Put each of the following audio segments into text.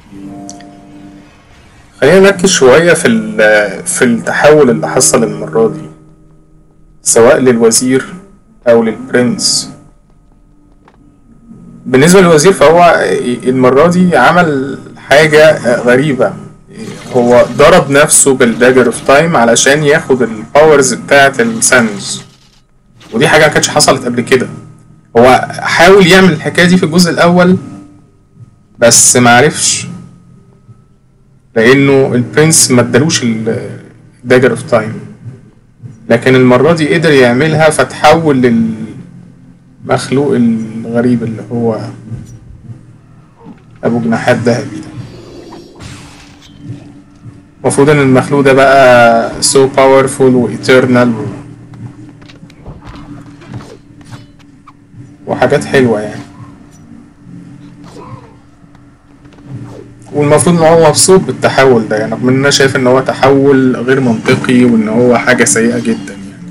خلينا نركز شوية في ال- في التحول اللي حصل المرة دي سواء للوزير أو للبرنس بالنسبة للوزير فهو المرة دي عمل حاجة غريبة هو ضرب نفسه بالداجر اوف تايم علشان ياخد الباورز بتاعة السانز ودي حاجة ما كانتش حصلت قبل كده هو حاول يعمل الحكاية دي في الجزء الأول بس معرفش لأنه البرنس ما ادالوش الداجر اوف تايم لكن المرة دي قدر يعملها فتحول للمخلوق الغريب اللي هو أبو جناحات ذهبي ده المفروض إن المخلوق ده بقى so powerful و eternal و... وحاجات حلوة يعني والمفروض ان هو مبسوط بالتحول ده يعني رغم ان انا شايف ان هو تحول غير منطقي وان هو حاجة سيئة جدا يعني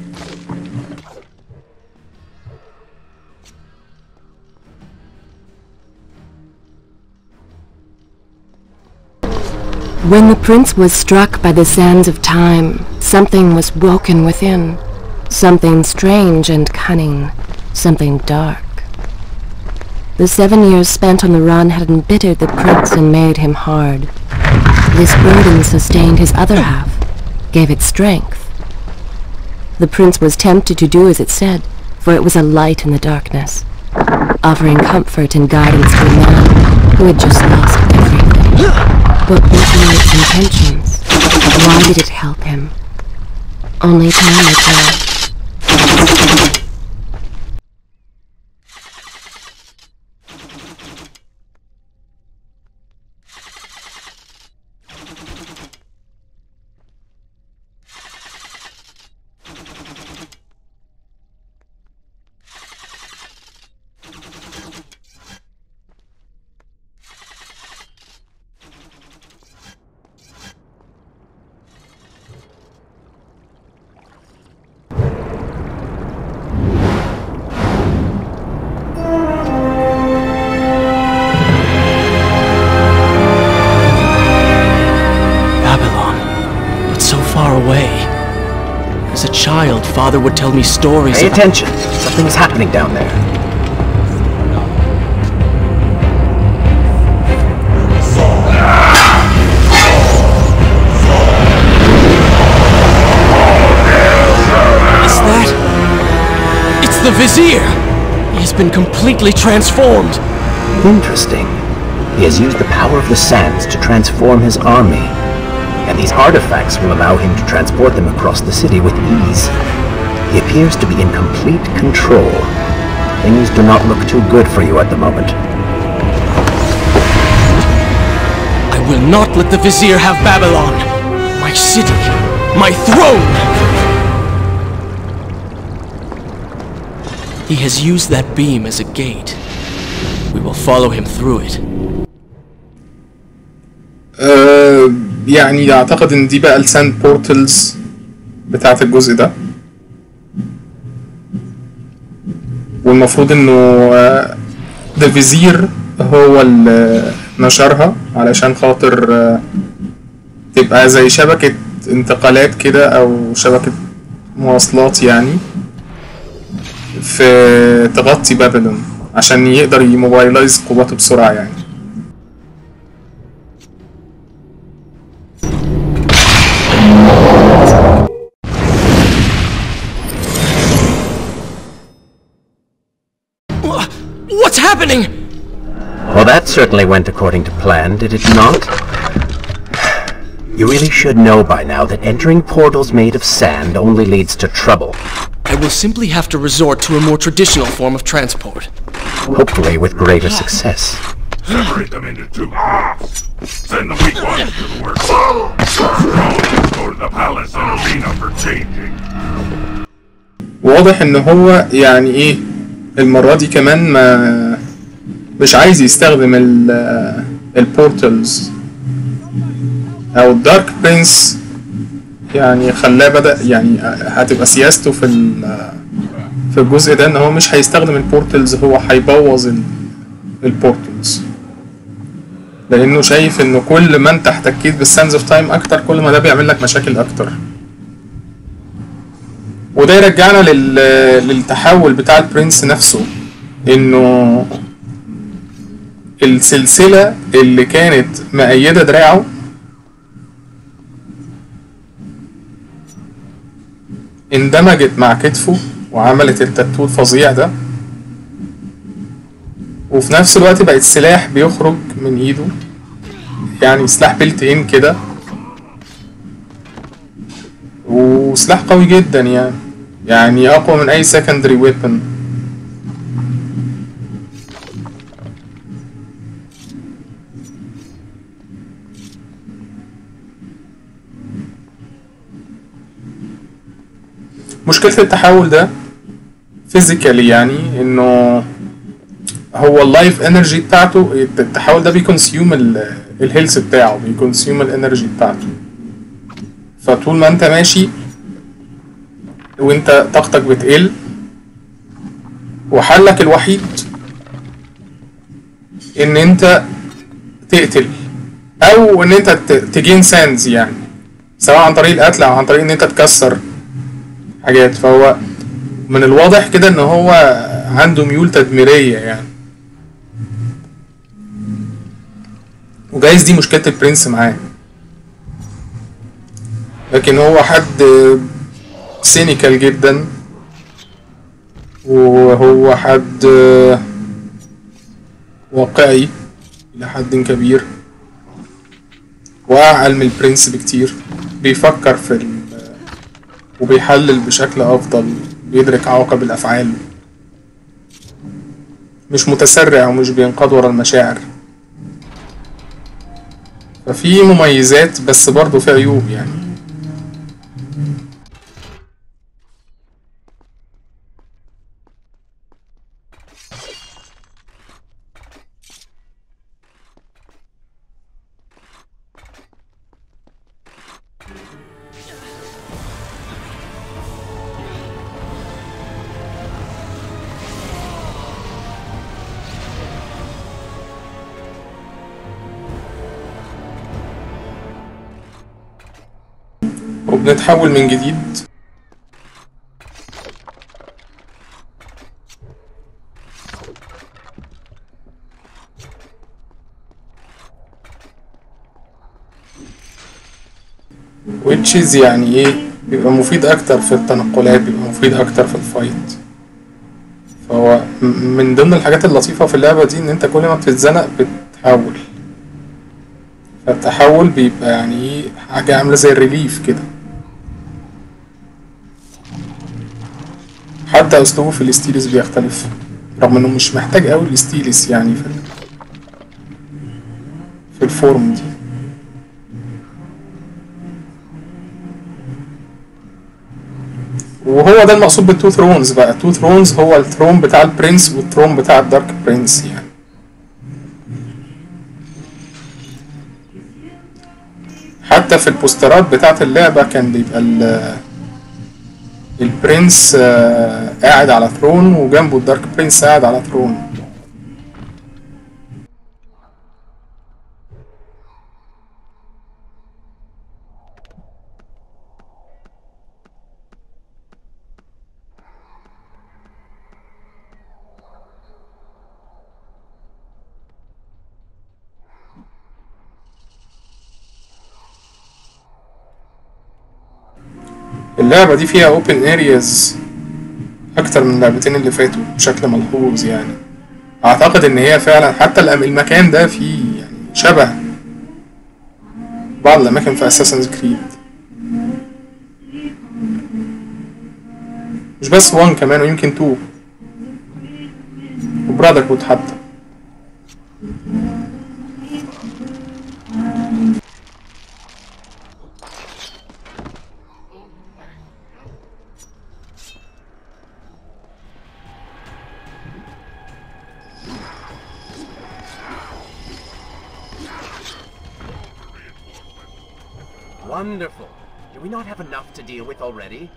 When the prince was struck by the sands of time, something was woken within. Something strange and cunning. Something dark. The seven years spent on the run had embittered the prince and made him hard. This burden sustained his other half, gave it strength. The prince was tempted to do as it said, for it was a light in the darkness, offering comfort and guidance to a man who had just lost everything. But what were its intentions? Why did it help him? Only time will tell. Babylon. It's so far away. As a child, father would tell me stories Pay about... attention. Something's happening down there. Is that... It's the Vizier! He has been completely transformed. Interesting. He has used the power of the sands to transform his army. And these artifacts will allow him to transport them across the city with ease. He appears to be in complete control. Things do not look too good for you at the moment. I will not let the Vizier have Babylon! My city! My throne! He has used that beam as a gate. We will follow him through it. أه يعني اعتقد ان دي بقى الساند بورتلز بتاعت الجزء ده والمفروض انه ذا فيزير هو اللي نشرها علشان خاطر آه، تبقى زي شبكة انتقالات كده او شبكة مواصلات يعني في تغطي بابلون عشان يقدر يموبايلايز قواته بسرعة يعني Wha- What's happening? Well, that certainly went according to plan, did it not? You really should know by now that entering portals made of sand only leads to trouble. I will simply have to resort to a more traditional form of transport. Hopefully with greater success. Separate them into two halves. Send the weak ones to the work. The strong ones go to the palace and arena for changing. واضح ان هو يعني ايه المرة دي كمان ما مش عايز يستخدم ال البورتلز او الدارك برنس يعني خلاه بدأ يعني هتبقى سياسته في ال- في الجزء ده ان هو مش هيستخدم البورتلز هو هيبوظ ال- البورتلز لانه شايف انه كل ما انت احتكيت بالسانز اوف تايم اكتر كل ما ده بيعمل لك مشاكل اكتر وده يرجعنا لل... للتحول بتاع البرنس نفسه انه السلسلة اللي كانت مأيدة دراعه اندمجت مع كتفه وعملت التاتو الفظيع ده وفي نفس الوقت بقت سلاح بيخرج من ايده يعني سلاح بيلت ان كده وسلاح قوي جدا يعني يعني اقوى من اي secondary weapon مشكلة التحول ده فيزيكالي يعني انه هو اللايف انرجي بتاعته التحول ده بيكونسيوم الهيلث بتاعه بيكونسيوم الانرجي بتاعته فطول ما انت ماشي وانت طاقتك بتقل وحلك الوحيد ان انت تقتل او ان انت ت- تجين ساندز يعني سواء عن طريق القتل او عن طريق ان انت تكسر حاجات فهو من الواضح كده ان هو عنده ميول تدميرية يعني وجايز دي مشكلة البرنس معاه لكن هو حد سينيكال جدا وهو حد واقعي إلى حد كبير وأعقل من البرنس بكتير بيفكر في ال وبيحلل بشكل أفضل بيدرك عواقب الأفعال مش متسرع ومش بينقاد ورا المشاعر ففي مميزات بس برضه في عيوب يعني وبنتحول من جديد which is يعني ايه بيبقى مفيد اكتر في التنقلات بيبقى مفيد اكتر في الفايت فهو م- من ضمن الحاجات اللطيفة في اللعبة دي ان انت كل ما بتتزنق بتحول فالتحول بيبقى يعني ايه حاجة عاملة زي الريليف كده حتى اسلوبه في الستيلس بيختلف رغم انه مش محتاج قوي الستيلس يعني في ال- في الفورم دي وهو ده المقصود بالتو ثرونز بقى تو ثرونز هو الثرون بتاع البرنس والثرون بتاع الدارك برنس يعني حتى في البوسترات بتاعت اللعبة كان بيبقى ال- البرنس آه، قاعد على ثرون وجنبه الدارك برنس قاعد على ثرون اللعبة دي فيها اوبن ارياز اكتر من اللعبتين اللي فاتوا بشكل ملحوظ يعني اعتقد ان هي فعلا حتى الأم- المكان ده فيه يعني شبه بعض الاماكن في اساسنز كريد مش بس 1 كمان ويمكن 2 وبرادر هود حتى Wonderful. Do we not have enough to deal with already?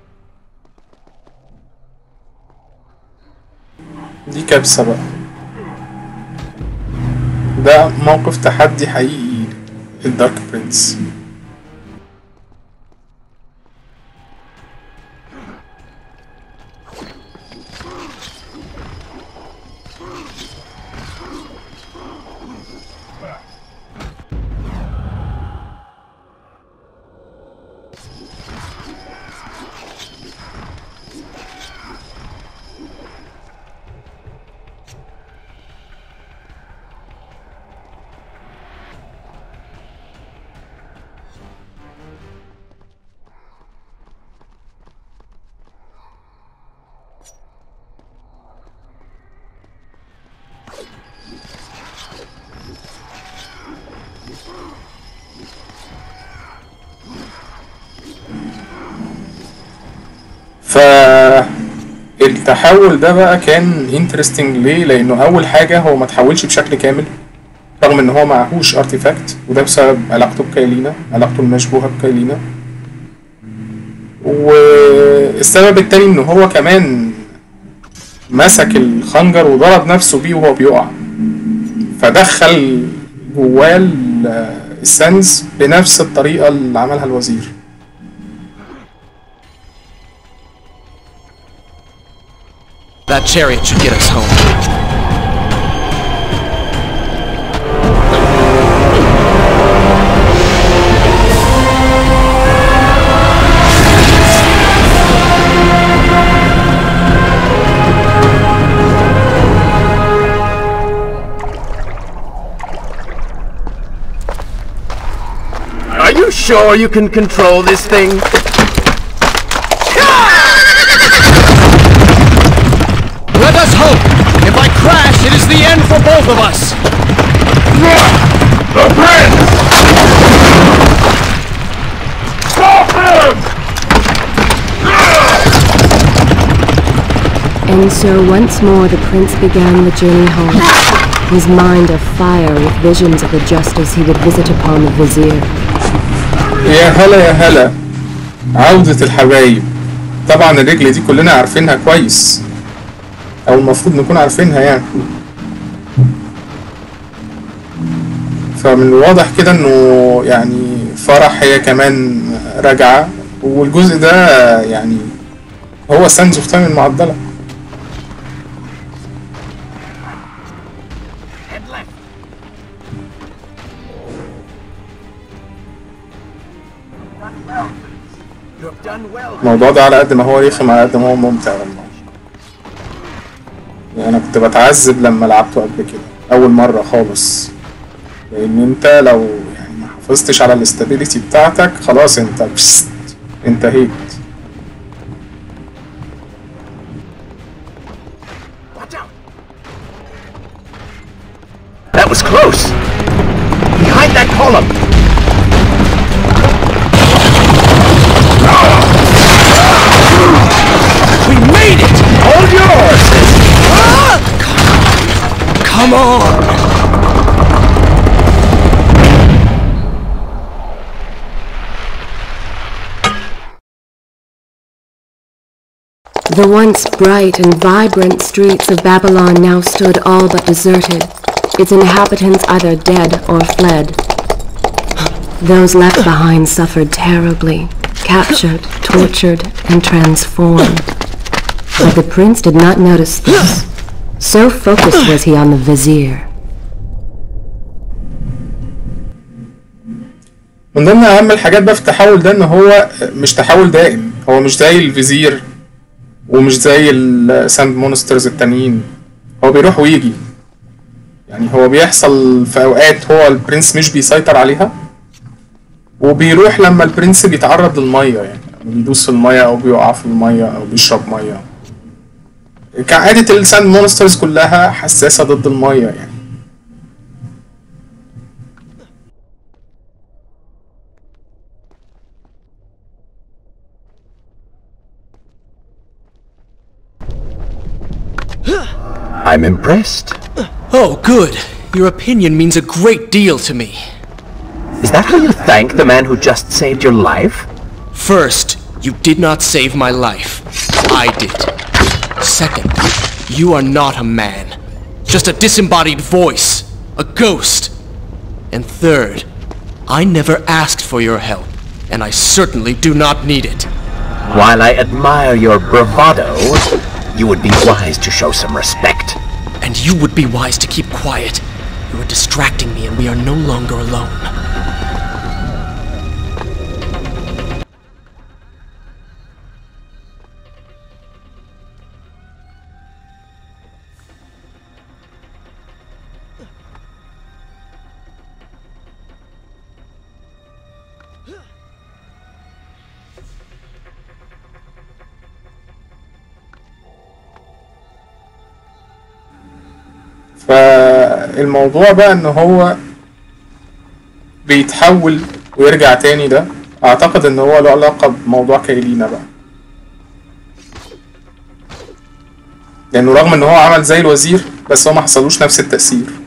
دي كبسة بقى ده موقف تحدي حقيقي الدارك برنس ف التحول ده بقى كان انترستنج ليه لانه اول حاجه هو ما تحولش بشكل كامل رغم ان هو معهوش ارتيفاكت وده بسبب علاقته بكايلينا علاقته المشبوهه بكايلينا والسبب التاني ان هو كمان مسك الخنجر وضرب نفسه بيه وهو بيقع فدخل جواه ال- السنس بنفس الطريقه اللي عملها الوزير That chariot should get us home. Are you sure you can control this thing? Let us hope! If I crash, it is the end for both of us! The prince! Stop him! And so once more the prince began the journey home, his mind afire with visions of the justice he would visit upon the vizier. يا هلا يا هلا عودة الحبايب طبعا الرجل دي كلنا عارفينها كويس او المفروض نكون عارفينها يعني فمن الواضح كده انه يعني فرح هي كمان راجعة والجزء ده يعني هو سانز اوف تايم المعدلة You have done well. الموضوع ده على قد ما هو رخم على قد ما هو ممتع والله يعني انا كنت بتعذب لما لعبته قبل كده اول مره خالص لان انت لو يعني ما حافظتش على الاستابيليتي بتاعتك خلاص انت بست انتهيت Watch out! That was close! Behind that column! We made it! Hold your horses! Come on! The once bright and vibrant streets of Babylon now stood all but deserted, its inhabitants either dead or fled. Those left behind suffered terribly, captured, tortured, and transformed. But the prince did not notice this. So focused was he on the vizier. من ضمن اهم الحاجات بقى في التحول ده ان هو مش تحول دائم هو مش زي الفيزير ومش زي الساند مونسترز التانيين هو بيروح ويجي يعني هو بيحصل في اوقات هو البرنس مش بيسيطر عليها وبيروح لما البرنس بيتعرض للميه يعني بيدوس في الميه او بيقع في الميه او بيشرب ميه كعادة الساند مونسترز كلها حساسة ضد الميه يعني I'm impressed. Oh, good. Your opinion means a great deal to me. Is that how you thank the man who just saved your life? First, you did not save my life. I did. Second, you are not a man. Just a disembodied voice. a ghost. And third, I never asked for your help, and I certainly do not need it. While I admire your bravado, you would be wise to show some respect. And you would be wise to keep quiet. You are distracting me and we are no longer alone. فالموضوع بقى ان هو بيتحول ويرجع تاني ده اعتقد ان هو له علاقة بموضوع كايلينا بقى لانه رغم ان هو عمل زي الوزير بس هو ما حصلوش نفس التأثير